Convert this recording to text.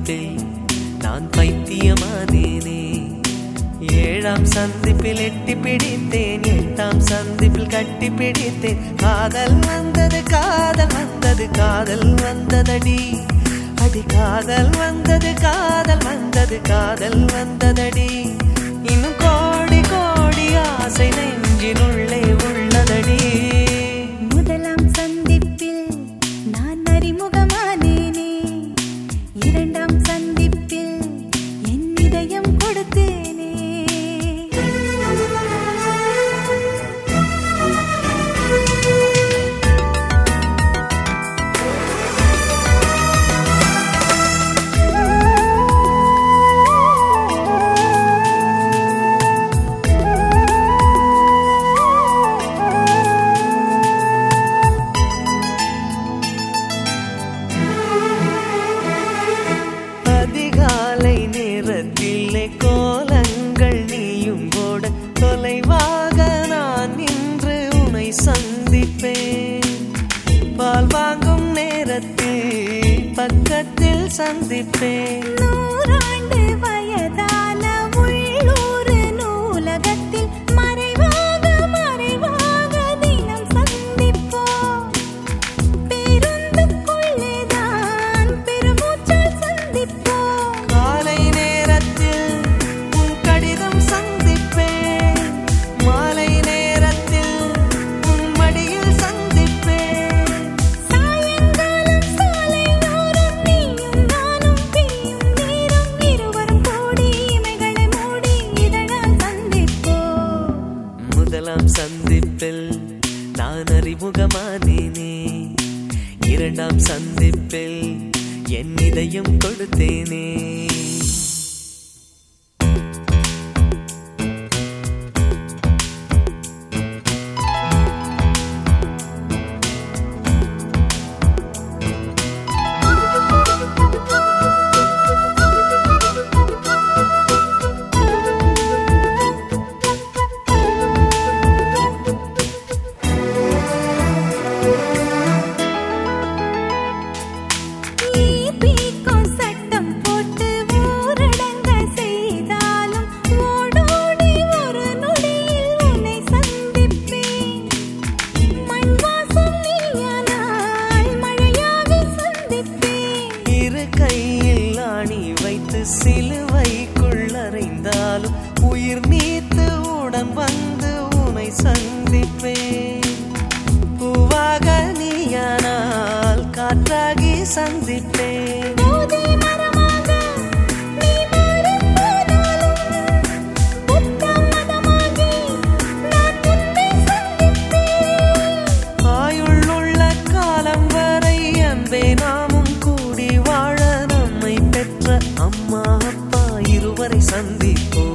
சந்திப்பில் நான் பைத்தியமானேனே ஏழாம் சந்திப்பில் எட்டி பிடித்தேன் எட்டாம் சந்திப்பில் கட்டி பிடித்தேன் காதல் வந்தது காதல் வந்தது காதல் வந்ததடி அடி காதல் வந்தது காதல் வந்தது காதல் வந்ததடி இன்னும் கோடி கோடி ஆசை நெஞ்சினுள்ளே உள்ளதடி முதலாம் சந்திப்பில் நான் அறிமுகமானேனே இரண்டாம் சந்திப்பில் என் இதயம் கொடுத்தேனே அதிகாலை நேரத்திலே கோலங்கள் நீயும் போட தொலைவாக நான் நின்று உனை சந்திப்பேன் பால் வாங்கும் நேரத்தில் பக்கத்தில் சந்திப்பேன் நூறாண்டு வயதான உள்ளூர் நூலகத்தில் மறைவாக மறைவாக தினம் சந்திப்போம் பேருந்துக்குள்ளேதான் பெருமூச்சால் சந்திப்போம் காலை நேரத்தில் உன் கடிதம் சந்திப்பேன் மாலை நேரத்தில் உன் மடியில் சந்திப்பேன் சாயங்காலம் சாலையோரம் நீயும் நானும் பிரியும் நேரம் இருவரும் கூடி இமைகளை மூடி இதழால் சந்திப்போம் முதலாம் சந்திப்பில் நான் அறிமுகமானேனே இரண்டாம் சந்திப்பில் என் இதயம் கொடுத்தேனே ஈபிக்கும் சட்டம் போட்டு ஊரடங்க செய்தாலும் ஓடோடி ஒரு நொடியில் உன்னை சந்திப்பேன் மண் வாசம் நீயானால் மழையாக சந்திப்பேன் இரு கையில் ஆணி வைத்து சிலுவைக்குள் அறைந்தாலும் உயிர் நீத்து உடன் வந்து உனை சந்திப்பேன் பூவாக நீயானால் காற்றாகி சந்திப்பேன் போதை மரமாக நீ மாறிப் போனாலும் புத்த மதமாகி நான் உன்னை சந்திப்பேன் ஆயுள்ளுள்ள காலம் வரை அன்பே நாமும் கூடி வாழ நம்மை பெற்ற அம்மா அப்பா இருவரை சந்திப்போம்